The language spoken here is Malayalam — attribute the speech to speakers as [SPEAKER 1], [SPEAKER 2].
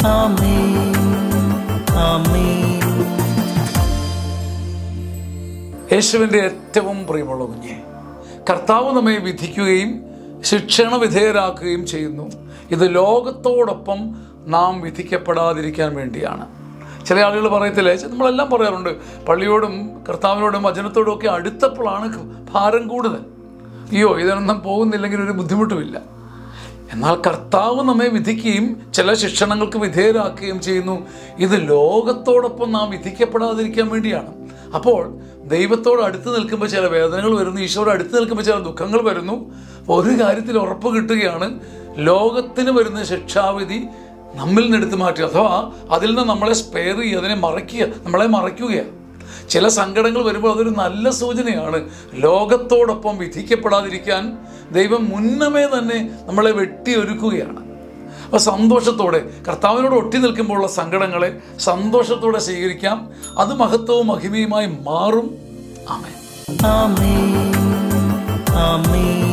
[SPEAKER 1] ആമേൻ ആമേൻ
[SPEAKER 2] യേശുവിൻ്റെ ഏറ്റവും പ്രിയമുള്ള കുഞ്ഞെ കർത്താവ് നമ്മെ വിധിക്കുകയും ശിക്ഷണ വിധേയരാക്കുകയും ചെയ്യുന്നു ഇത് ലോകത്തോടൊപ്പം നാം വിധിക്കപ്പെടാതിരിക്കാൻ വേണ്ടിയാണ് ചില ആളുകൾ പറയത്തില്ലേ നമ്മളെല്ലാം പറയാറുണ്ട് പള്ളിയോടും കർത്താവിനോടും വചനത്തോടും ഒക്കെ അടുത്തപ്പോഴാണ് ഭാരം കൂടുതൽ അയ്യോ ഇതിനൊന്നും പോകുന്നില്ലെങ്കിൽ ഒരു ബുദ്ധിമുട്ടുമില്ല എന്നാൽ കർത്താവ് നമ്മെ വിധിക്കുകയും ചില ശിക്ഷണങ്ങൾക്ക് വിധേയരാക്കുകയും ചെയ്യുന്നു ഇത് ലോകത്തോടൊപ്പം നാം വിധിക്കപ്പെടാതിരിക്കാൻ വേണ്ടിയാണ് അപ്പോൾ ദൈവത്തോട് അടുത്ത് നിൽക്കുമ്പോൾ ചില വേദനകൾ വരുന്നു ഈശോയോട് അടുത്ത് നിൽക്കുമ്പോൾ ചില ദുഃഖങ്ങൾ വരുന്നു അപ്പോൾ ഒരു കാര്യത്തിൽ ഉറപ്പ് കിട്ടുകയാണ് ലോകത്തിന് വരുന്ന ശിക്ഷാവിധി നമ്മിൽ നിന്ന് എടുത്തു മാറ്റുക അഥവാ അതിൽ നിന്ന് നമ്മളെ സ്പെയർ ചെയ്യുക അതിനെ മറയ്ക്കുക നമ്മളെ മറയ്ക്കുകയാണ് ചില സങ്കടങ്ങൾ വരുമ്പോൾ അതൊരു നല്ല സൂചനയാണ് ലോകത്തോടൊപ്പം വിധിക്കപ്പെടാതിരിക്കാൻ ദൈവം മുന്നമേ തന്നെ നമ്മളെ വെട്ടിയൊരുക്കുകയാണ് അപ്പോൾ സന്തോഷത്തോടെ കർത്താവിനോട് ഒട്ടി നിൽക്കുമ്പോഴുള്ള സങ്കടങ്ങളെ സന്തോഷത്തോടെ സ്വീകരിക്കാം അത് മഹത്വവും മഹിമയുമായി മാറും ആമേൻ
[SPEAKER 1] ആമേൻ ആമേൻ